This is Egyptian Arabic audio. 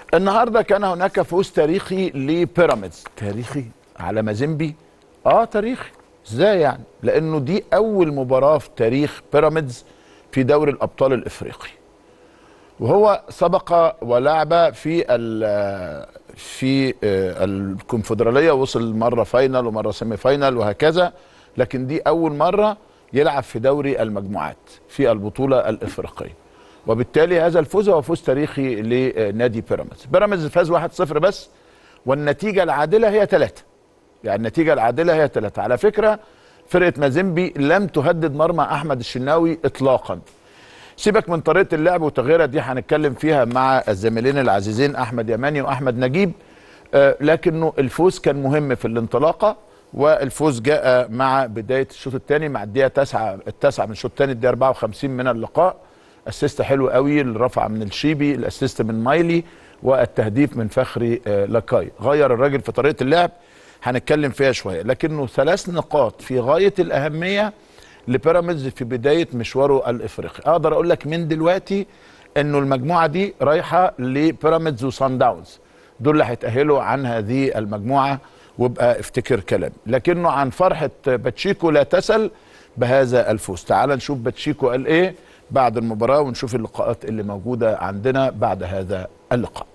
النهارده كان هناك فوز تاريخي لبيراميدز تاريخي على مازيمبي اه تاريخي ازاي يعني لانه دي اول مباراه في تاريخ بيراميدز في دوري الابطال الافريقي وهو سبق ولعب في ال في آه، الكونفدراليه وصل مره فاينل ومره سيمي فاينل وهكذا لكن دي اول مره يلعب في دوري المجموعات في البطوله الافريقيه وبالتالي هذا الفوز هو فوز تاريخي لنادي بيراميدز بيراميدز فاز 1-0 بس والنتيجه العادله هي 3 يعني النتيجه العادله هي 3 على فكره فرقه مازيمبي لم تهدد مرمى احمد الشناوي اطلاقا سيبك من طريقه اللعب وتغييرها دي هنتكلم فيها مع الزميلين العزيزين احمد يماني واحمد نجيب آه، لكنه الفوز كان مهم في الانطلاقه والفوز جاء مع بدايه الشوط الثاني مع الدقيقه 9 التاسعه من الشوط الثاني الدقيقه 54 من اللقاء اسيست حلو قوي الرفع من الشيبي الاسيست من مايلي والتهديف من فخري آه، لاكاي غير الراجل في طريقه اللعب هنتكلم فيها شويه لكنه ثلاث نقاط في غايه الاهميه لبيراميدز في بدايه مشواره الافريقي اقدر اقول لك من دلوقتي انه المجموعه دي رايحه لبيراميدز وسان داونز دول اللي هيتاهلوا عن هذه المجموعه وابقى افتكر كلام لكنه عن فرحه باتشيكو لا تسل بهذا الفوز تعال نشوف باتشيكو قال ايه بعد المباراه ونشوف اللقاءات اللي موجوده عندنا بعد هذا اللقاء